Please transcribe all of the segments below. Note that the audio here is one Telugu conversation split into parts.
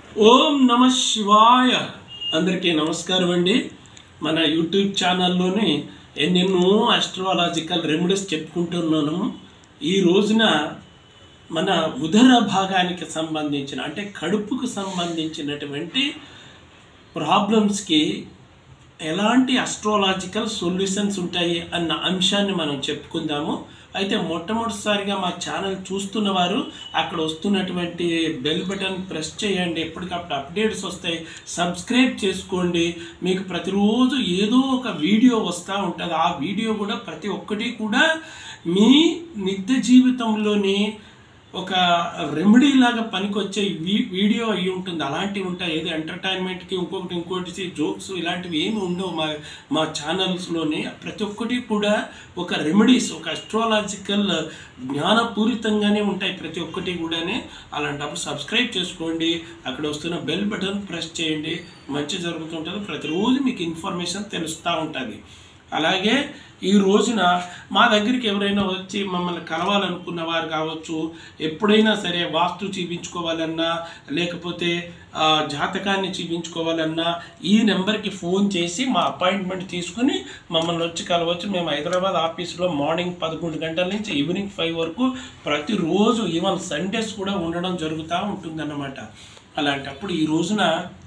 ఓం నమ శివాయ అందరికీ నమస్కారం అండి మన యూట్యూబ్ ఛానల్లోని ఎన్నెన్నో ఆస్ట్రాలజికల్ రెమెడీస్ చెప్పుకుంటున్నాను ఈ రోజున మన ఉదర భాగానికి సంబంధించిన అంటే కడుపుకు సంబంధించినటువంటి ప్రాబ్లమ్స్కి ఎలాంటి అస్ట్రాలాజికల్ సొల్యూషన్స్ ఉంటాయి అన్న అంశాన్ని మనం చెప్పుకుందాము అయితే మొట్టమొదటిసారిగా మా ఛానల్ చూస్తున్న వారు అక్కడ వస్తున్నటువంటి బెల్ బటన్ ప్రెస్ చేయండి ఎప్పటికప్పుడు అప్డేట్స్ వస్తాయి సబ్స్క్రైబ్ చేసుకోండి మీకు ప్రతిరోజు ఏదో ఒక వీడియో వస్తూ ఉంటుంది ఆ వీడియో కూడా ప్రతి ఒక్కటి కూడా మీ నిత్య జీవితంలోని ఒక రెమెడీ లాగా పనికొచ్చే వీ- వీడియో అయి ఉంటుంది అలాంటివి ఉంటాయి ఏదో ఎంటర్టైన్మెంట్కి ఇంకొకటి ఇంకోటి జోక్స్ ఇలాంటివి ఏమి ఉండవు మా మా ఛానల్స్లోని ప్రతి ఒక్కటి కూడా ఒక రెమెడీస్ ఒక అస్ట్రాలజికల్ జ్ఞానపూరితంగానే ఉంటాయి ప్రతి ఒక్కటి కూడానే అలాంటప్పుడు సబ్స్క్రైబ్ చేసుకోండి అక్కడ వస్తున్న బెల్ బటన్ ప్రెస్ చేయండి మంచి జరుగుతుంటుంది ప్రతిరోజు మీకు ఇన్ఫర్మేషన్ తెలుస్తూ ఉంటుంది అలాగే ఈ రోజున మా దగ్గరికి ఎవరైనా వచ్చి మమ్మల్ని కలవాలనుకున్న వారు కావచ్చు ఎప్పుడైనా సరే వాస్తు చూపించుకోవాలన్నా లేకపోతే ఆ, జాతకాన్ని చూపించుకోవాలన్నా ఈ నెంబర్కి ఫోన్ చేసి మా అపాయింట్మెంట్ తీసుకుని మమ్మల్ని వచ్చి కలవచ్చు మేము హైదరాబాద్ ఆఫీస్లో మార్నింగ్ పదకొండు గంటల నుంచి ఈవినింగ్ ఫైవ్ వరకు ప్రతిరోజు ఈవెన్ సండేస్ కూడా ఉండడం జరుగుతూ ఉంటుందన్నమాట అలాంటప్పుడు ఈ రోజున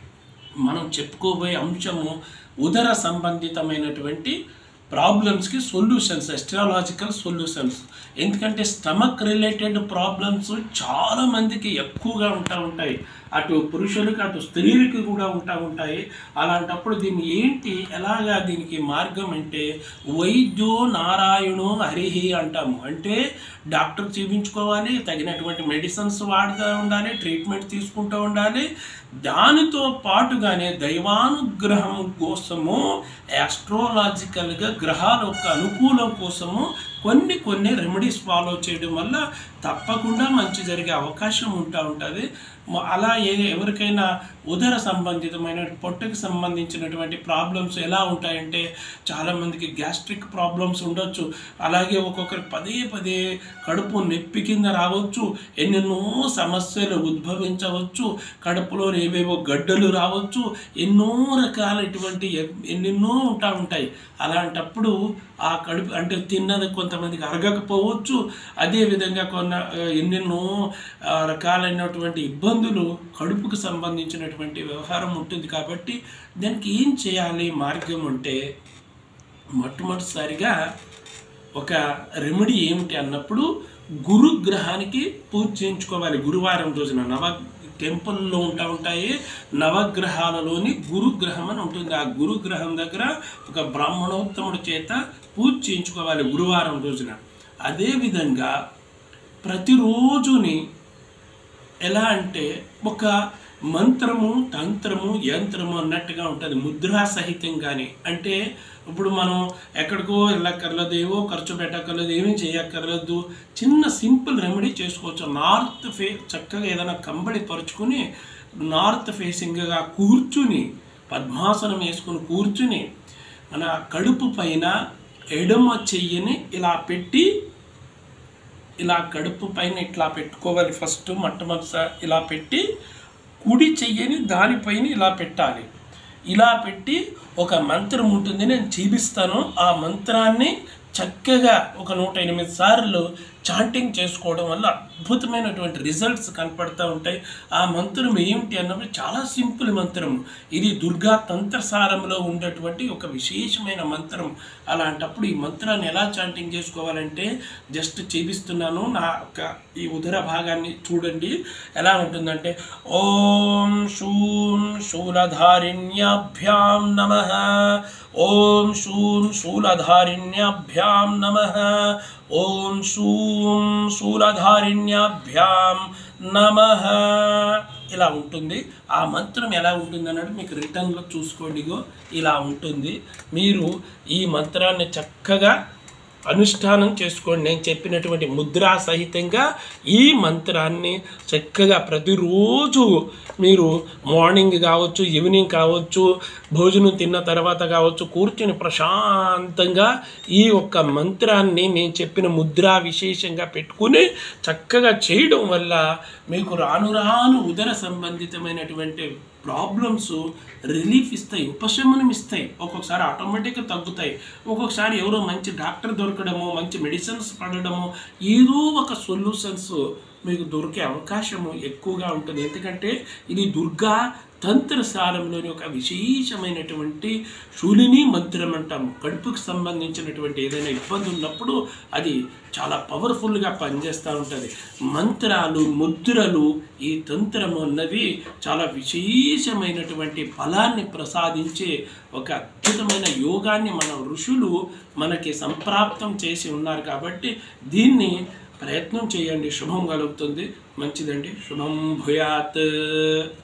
మనం చెప్పుకోబోయే అంశము ఉదర సంబంధితమైనటువంటి ప్రాబ్లమ్స్కి సొల్యూషన్స్ ఎస్ట్రాలాజికల్ సొల్యూషన్స్ ఎందుకంటే స్టమక్ రిలేటెడ్ ప్రాబ్లమ్స్ చాలా మందికి ఎక్కువగా ఉంటా ఉంటాయి అటు పురుషులకి అటు స్త్రీలకి కూడా ఉంటా ఉంటాయి అలాంటప్పుడు దీన్ని ఏంటి ఎలాగా దీనికి మార్గం అంటే వైద్యో నారాయణో హరిహి అంటాము అంటే డాక్టర్ చూపించుకోవాలి తగినటువంటి మెడిసిన్స్ వాడుతూ ఉండాలి ట్రీట్మెంట్ తీసుకుంటూ ఉండాలి దానితో పాటుగానే దైవానుగ్రహం కోసము ఆస్ట్రోలాజికల్గా గ్రహాల యొక్క అనుకూలం కోసము కొన్ని కొన్ని రెమెడీస్ ఫాలో చేయడం వల్ల తప్పకుండా మంచి జరిగే అవకాశం ఉంటా ఉంటుంది మ- అలా ఏ ఎవరికైనా ఉదర సంబంధితమైన పొట్టకి సంబంధించినటువంటి ప్రాబ్లమ్స్ ఎలా ఉంటాయంటే చాలామందికి గ్యాస్ట్రిక్ ప్రాబ్లమ్స్ ఉండొచ్చు అలాగే ఒక్కొక్కరికి పదే పదే కడుపు నొప్పి కింద రావచ్చు ఎన్నెన్నో సమస్యలు ఉద్భవించవచ్చు కడుపులో ఏవేవో గడ్డలు రావచ్చు ఎన్నో రకాల ఇటువంటి ఎ- ఎన్నెన్నో ఉంటా ఉంటాయి అలాంటప్పుడు ఆ కడుపు అంటే తిన్నది కొంతమందికి అరగకపోవచ్చు అదేవిధంగా కొన్న ఆ, ఎన్నెన్నో ఆ, రకాలైనటువంటి ఇబ్బందులు కడుపుకు సంబంధించినటువంటి వ్యవహారం ఉంటుంది కాబట్టి దానికి ఏం చేయాలి మార్గం అంటే మొట్టమొదటిసారిగా ఒక రెమెడీ ఏమిటి అన్నప్పుడు గురుగ్రహానికి పూజ చేయించుకోవాలి గురువారం రోజున నవ టెంపుల్లో ఉంటా ఉంటాయి నవగ్రహాలలోని గురుగ్రహం అని ఉంటుంది ఆ గురుగ్రహం దగ్గర ఒక బ్రాహ్మణోత్తముడి చేత పూజ చేయించుకోవాలి గురువారం రోజున అదేవిధంగా ప్రతిరోజుని ఎలా అంటే ఒక మంత్రము తంత్రము యంత్రము అన్నట్టుగా ఉంటుంది ముద్రా సహితంగానే అంటే ఇప్పుడు మనం ఎక్కడికో వెళ్ళక్కర్లేదు ఏవో ఖర్చు పెట్టక్కర్లేదు ఏమీ చేయక్కర్లేదు చిన్న సింపుల్ రెమెడీ చేసుకోవచ్చు నార్త్ ఫే చక్కగా ఏదైనా కంబళి పరుచుకుని నార్త్ ఫేసింగ్గా కూర్చుని పద్మాసనం వేసుకుని కూర్చుని మన కడుపు పైన ఎడమ చెయ్యిని ఇలా పెట్టి ఇలా కడుపు పైన ఇట్లా పెట్టుకోవాలి ఫస్ట్ మొట్టమొదటిసారి ఇలా పెట్టి కుడి చెయ్యని దానిపైన ఇలా పెట్టాలి ఇలా పెట్టి ఒక మంత్రం ఉంటుంది నేను చూపిస్తాను ఆ మంత్రాన్ని చక్కగా ఒక నూట ఎనిమిది సార్లు చాంటింగ్ చేసుకోవడం వల్ల అద్భుతమైనటువంటి రిజల్ట్స్ కనపడతా ఉంటాయి ఆ మంత్రం ఏమిటి అన్నప్పుడు చాలా సింపుల్ మంత్రం ఇది దుర్గా తంత్రసారంలో ఉండేటువంటి ఒక విశేషమైన మంత్రం అలాంటప్పుడు ఈ మంత్రాన్ని ఎలా చాంటింగ్ చేసుకోవాలంటే జస్ట్ చూపిస్తున్నాను నా యొక్క ఈ ఉదర భాగాన్ని చూడండి ఎలా ఉంటుందంటే ఓం శూం శూలధారిణ్యాభ్యాం నమ ఓం శూం శూలధారిణ్యాభ్యాం నమ ఓం శూం శూలధారిణ్యాభ్యాం నమ ఇలా ఉంటుంది ఆ మంత్రం ఎలా ఉంటుంది అన్నట్టు మీకు రిటర్న్లో చూసుకోండి ఇగో ఇలా ఉంటుంది మీరు ఈ మంత్రాన్ని చక్కగా అనుష్ఠానం చేసుకోండి నేను చెప్పినటువంటి ముద్రా సహితంగా ఈ మంత్రాన్ని చక్కగా ప్రతిరోజు మీరు మార్నింగ్ కావచ్చు ఈవినింగ్ కావచ్చు భోజనం తిన్న తర్వాత కావచ్చు కూర్చుని ప్రశాంతంగా ఈ ఒక్క మంత్రాన్ని నేను చెప్పిన ముద్రా విశేషంగా పెట్టుకుని చక్కగా చేయడం వల్ల మీకు రాను రాను ఉదర సంబంధితమైనటువంటి ప్రాబ్లమ్స్ రిలీఫ్ ఇస్తాయి ఉపశమనం ఇస్తాయి ఒక్కొక్కసారి ఆటోమేటిక్గా తగ్గుతాయి ఒక్కొక్కసారి ఎవరో మంచి డాక్టర్ దొరకడము మంచి మెడిసిన్స్ పడడము ఏదో ఒక సొల్యూషన్స్ మీకు దొరికే అవకాశము ఎక్కువగా ఉంటుంది ఎందుకంటే ఇది దుర్గా తంత్రసారంలోని ఒక విశేషమైనటువంటి శూలిని మంత్రం అంటాము కడుపుకి సంబంధించినటువంటి ఏదైనా ఇబ్బంది ఉన్నప్పుడు అది చాలా పవర్ఫుల్గా పనిచేస్తూ ఉంటుంది మంత్రాలు ముద్రలు ఈ తంత్రము అన్నవి చాలా విశేషమైనటువంటి ఫలాన్ని ప్రసాదించే ఒక అద్భుతమైన యోగాన్ని మన ఋషులు మనకి సంప్రాప్తం చేసి ఉన్నారు కాబట్టి దీన్ని ప్రయత్నం చేయండి శుభం కలుగుతుంది మంచిదండి శుభం భూయాత్